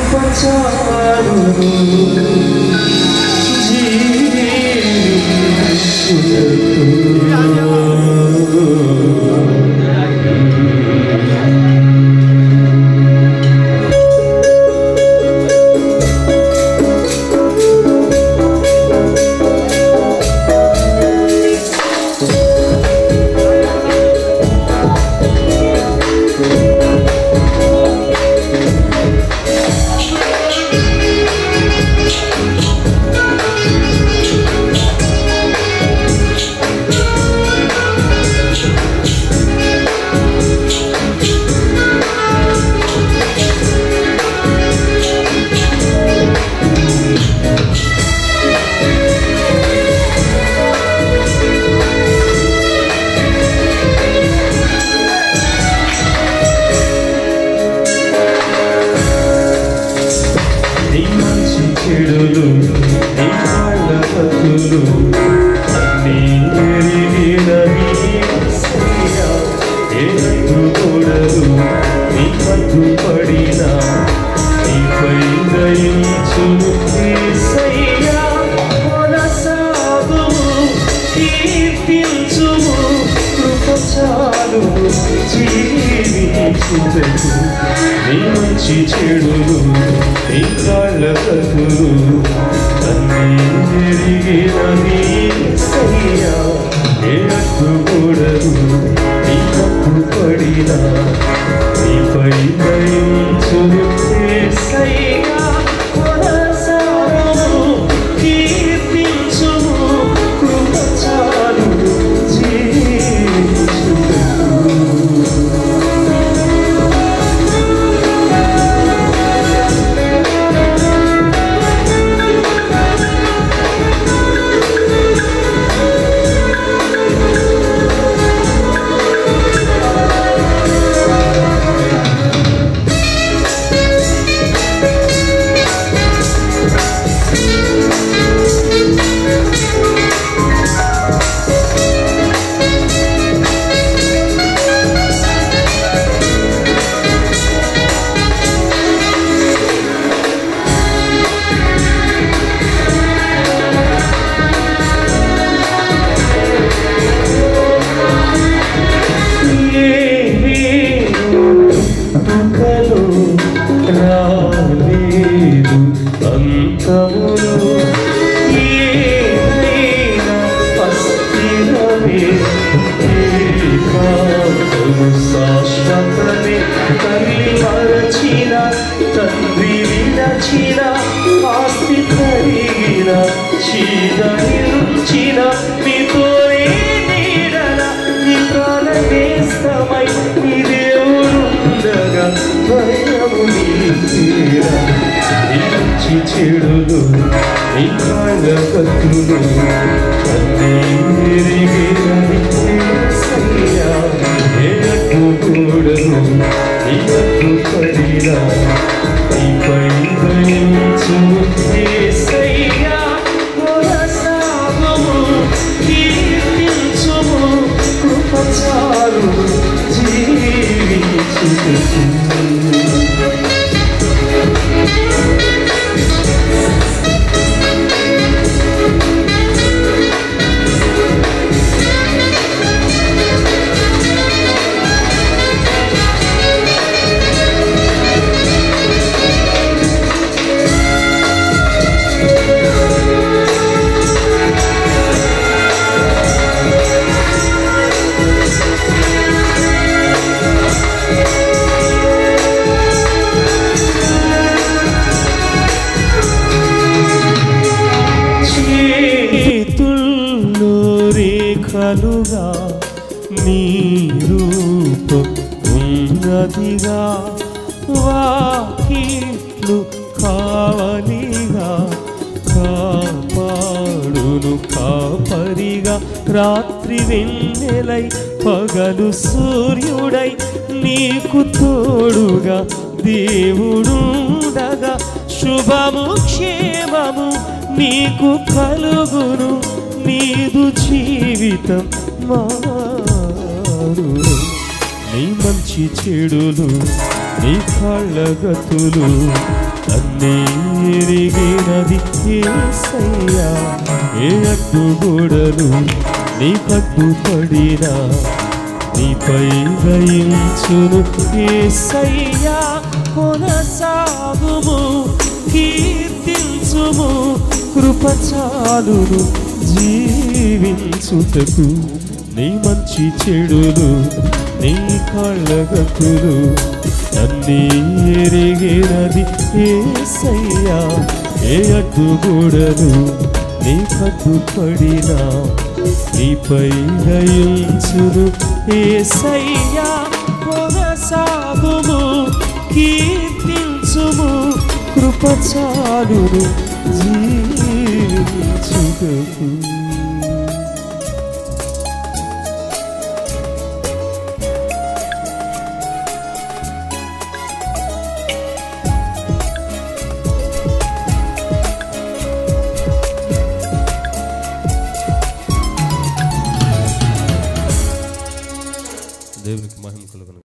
కృపచారును నీ మంచి చెడులు నీ వాళ్ళ కథలు అన్నీ ఎరిగిన నీ సయ్యా ఏ కూడదు నీ పట్టు పడిన నీపై దయించు సయ్యా కొనసాగు కీర్తించుము కృపచాలు జీవించుటకు నీ మంచి చెడులు నీ కాళ్ళ కథలు అన్నీ ఎరిగిన నీ సయ్యా ఏ కూడదు నీ తప్పు పడిన నీపై దయించు సయ్యా కొనసాగు కీర్తించుము కృపచాలు జీవించుటకు తుకలు రాలేదు అంతములు ఏమైనా అస్థిరమే ఏకాంతము శాశ్వతమే తల్లి మరచిన తండ్రి విరచిన ఆస్తి కలిగిన చీదనిల్చిన నీతోనే నీడన నీ ప్రాణనేస్తమై నీ దేవుడుండగా భయము నీతీరా నీ మంచి చెడులు నీ కాళ్ళ కత్తులు అన్నీ ఎరిగిన సయ్యా ఎనకు కూడదు నీ తప్పు పడినా నీపై దయించు యేసయ్యా కొనసాగుము కీర్తించుము కృపచారు జీవించుటకు చేతుల్లో రేఖలుగా నీ రూపం ఉన్నదిగా వాకిట్లు కావలిగా కాపాడును కాపరిగా రాత్రి వెన్నెలై పగలు సూర్యుడై నీకు తోడుగా దేవుడుండగా శుభము క్షేమము నీకు కలుగును నీదు జీవితం మారును నీ మంచి చెడులు నీ కళ్ళగతులు అన్నీ ఎరిగినది ఏసయ్యా ఏ అడ్డుగోడలు నీ కట్టుపడినా నీపై దయించును ఏసయ్యా కొనసాగుము కీర్తించుము కృపచాలును జీవించుటకు నీ మంచి చెడులు నీ కళ్ళగతులు అన్నీ ఎరిగినది ఏసయ్యా ఏ అడ్డుగోడలు నీ కట్టుపడినా నీపై దయించును ఏసయ్యా కొనసాగుము కీర్తించుము కృపచాలును జీవించుటకు దేవునికి మహిమ కలుగును